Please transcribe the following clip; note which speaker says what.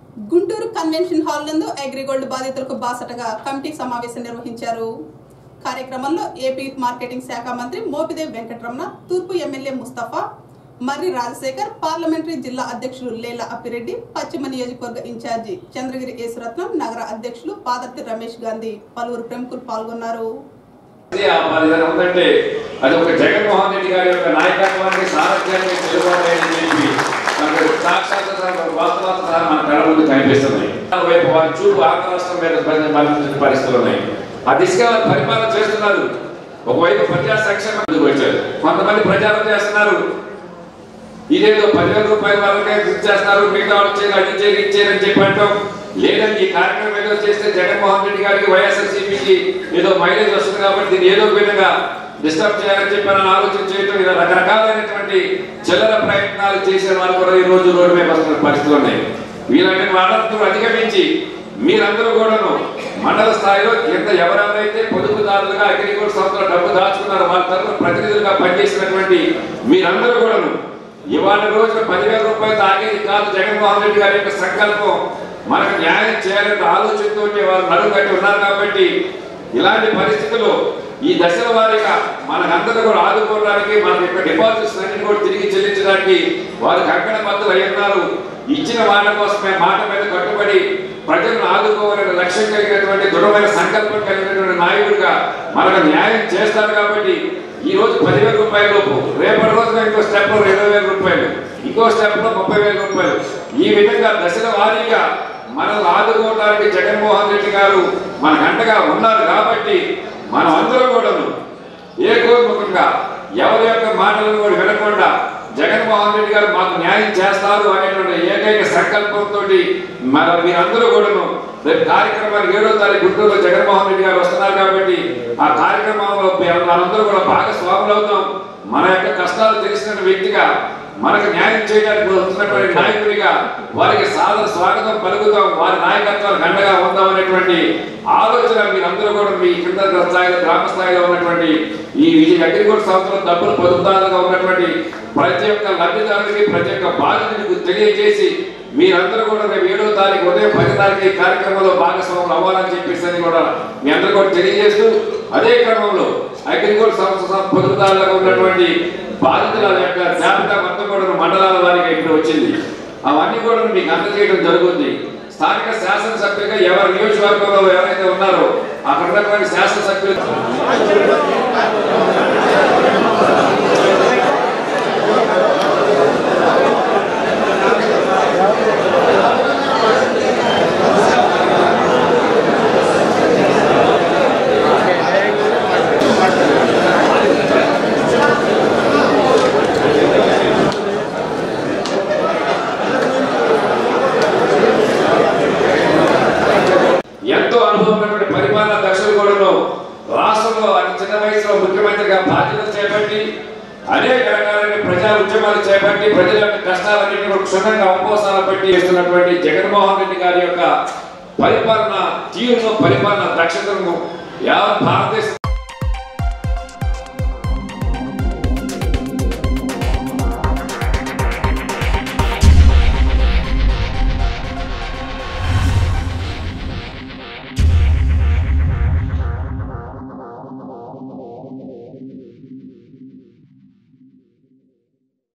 Speaker 1: Guntur convention hall నందు అగ్రిగోల్డ్ బాధితులకు బాసటగా కమిటీ సమావేశం నిర్వహించారు కార్యక్రమంలో ఏపీ మార్కెటింగ్ శాఖ మంత్రి మోపిదేవి వెంకటరమణ తూర్పు ఎమ్మెల్యే ముస్తఫా మర్రి రాజశేఖర్ పార్లమెంటరీ జిల్లా అధ్యక్షులు లేల అప్పిరెడ్డి పశ్చిమ నియోజకవర్గ ఇన్ఛార్జి చంద్రగిరి యేసురత్నం నగర అధ్యక్షులు పాదర్తి రమేష్ గాంధీ పలువురు ప్రముఖులు పాల్గొన్నారు
Speaker 2: అది ఆ మరి ఏదైనా ఉందంటే అది ఒక జగన్మోహన్ రెడ్డి గారి యొక్క నాయకత్వాన్ని సారథ్యాన్ని తెలుగుతాయని చెప్పి మనకు సాక్షాత్ వాస్తవాలు సహా మన కళ్ళ ముందు కనిపిస్తున్నాయి వైపు వారి చూపు ఆంధ్ర రాష్ట్రం మీద పరి- మళ్లించిన పరిస్థితులు ఉన్నాయి ఆ దిశగా వారు పరిపాలన చేస్తున్నారు ఒకవైపు ప్రజా సంక్షేమం ముందుకు వచ్చారు కొంతమంది ప్రచారం చేస్తున్నారు ఇదేదో పదివేల రూపాయల వరకే ఇచ్చేస్తారు మిగతా వాళ్ళు చేయరు అది చేయరు ఇది చేయరు అని చెప్పి అంటాం లేదండి ఈ కార్యక్రమం ఏదో చేస్తే జగన్మోహన్ రెడ్డి గారికి వైఎస్ఆర్సీపీకి ఏదో మైలేజ్ వస్తుంది కాబట్టి దీన్ని ఏదో ఒక విధంగా డిస్టర్బ్ చేయాలని చెప్పి అని ఆలోచన చేయడం ఇలా రకరకాలైనటువంటి చిల్లర ప్రయత్నాలు చేసే వాళ్ళు కూడా ఈ రోజు రోడ్డు మీద వస్తున్న పరిస్థితులు ఉన్నాయి వీళ్ళని వాళ్ళందరూ అధిగమించి మీరందరూ కూడాను మండల స్థాయిలో కింద ఎవరెవరైతే పొదుపుదారులుగా అగ్రికల్చర్ సంస్థలో డబ్బు దాచుకున్నారో వాళ్ళ తరఫున ప్రతినిధులుగా పనిచేసినటువంటి మీరందరూ కూడాను ఇవాళ రోజున పదివేల రూపాయలు ఆగేది కాదు జగన్మోహన్ రెడ్డి గారి యొక్క సంకల్పం మనకు న్యాయం చేయాలనే ఆలోచనతో వారు నడుము కట్టి ఉన్నారు కాబట్టి ఇలాంటి పరిస్థితుల్లో ఈ దశల వారీగా మనకందరూ కూడా ఆదుకోవడానికి మన యొక్క డిపాజిట్స్ అన్ని కూడా తిరిగి చెల్లించడానికి వారు కంకణ బద్దులు అయి ఉన్నారు ఇచ్చిన మాట కోసమే మాట మీద కట్టుబడి ప్రజలను ఆదుకోవాలనే లక్ష్యం కలిగినటువంటి దృఢమైన సంకల్పం కలిగినటువంటి నాయకుడిగా మనకు న్యాయం చేస్తారు కాబట్టి ఈ రోజు పదివేల రూపాయల లోపు రేపటి రోజున ఇంకో స్టెప్ లో ఇరవై వేల రూపాయలు ఇంకో స్టెప్ లో ముప్పై వేల రూపాయలు ఈ విధంగా దశల వారీగా మనల్ని ఆదుకోవడానికి జగన్మోహన్ రెడ్డి గారు మన అండగా ఉన్నారు కాబట్టి మనం అందరూ కూడాను ఏకోన్ముఖంగా ఎవరి యొక్క మాటలను కూడా వినకుండా జగన్మోహన్ రెడ్డి గారు మాకు న్యాయం చేస్తారు అనేటువంటి ఏకైక సంకల్పంతో మన మీరందరూ కూడాను రేపు కార్యక్రమానికి ఏడో తారీఖు గుంటూరులో జగన్మోహన్ రెడ్డి గారు వస్తున్నారు కాబట్టి ఆ కార్యక్రమంలో మేము మనందరూ కూడా భాగస్వాములు అవుతాం మన యొక్క కష్టాలు తెలిసిన వ్యక్తిగా మనకు న్యాయం చేయడానికి వస్తున్నటువంటి నాయకుడిగా వారికి సాదర స్వాగతం పలుకుతాం వారి నాయకత్వానికి అండగా ఉందాం అనేటువంటి ఆలోచన మీరందరూ కూడా మీ కింద స్థాయిలో గ్రామ స్థాయిలో ఉన్నటువంటి ఈ అగ్రికల్చర్ సంస్థలో డబ్బులు పొందుతారుగా ఉన్నటువంటి ప్రతి ఒక్క లబ్ధిదారుడికి ప్రతి ఒక్క బాధితుడికి తెలియజేసి మీరందరూ కూడా రేపు ఏడో తారీఖు ఉదయం పది తారీఖు ఈ కార్యక్రమంలో భాగస్వాములు అవ్వాలని చెప్పేసి అని కూడా మీ అందరూ కూడా తెలియజేస్తూ అదే క్రమంలో అగ్రికల్చర్ సంస్థ పొందుతారుగా ఉన్నటువంటి బాధితుల యొక్క జాబితా మొత్తం కూడా మండలాల వారికి ఇప్పుడు వచ్చింది అవన్నీ కూడా మీకు అందజేయడం జరుగుతుంది స్థానిక శాసనసభ్యులుగా ఎవరి నియోజకవర్గంలో ఎవరైతే ఉన్నారో అక్కడ ఉన్నటువంటి శాసనసభ్యులు ఎంతో అనుభవం ఉన్నటువంటి పరిపాలన దక్షులు కూడాను రాష్ట్రంలో అతి చిన్న వయసులో ముఖ్యమంత్రిగా బాధ్యతలు చేపట్టి అనేక రకాలైన ప్రజా ఉద్యమాలు చేపట్టి ప్రజల యొక్క కష్టాలన్నింటినీ కూడా క్షుణ్ణంగా అవపోసాలు పట్టి చేస్తున్నటువంటి జగన్మోహన్ రెడ్డి గారి యొక్క పరిపాలన తీరును పరిపాలన దక్షతను యావత్ భారతదేశ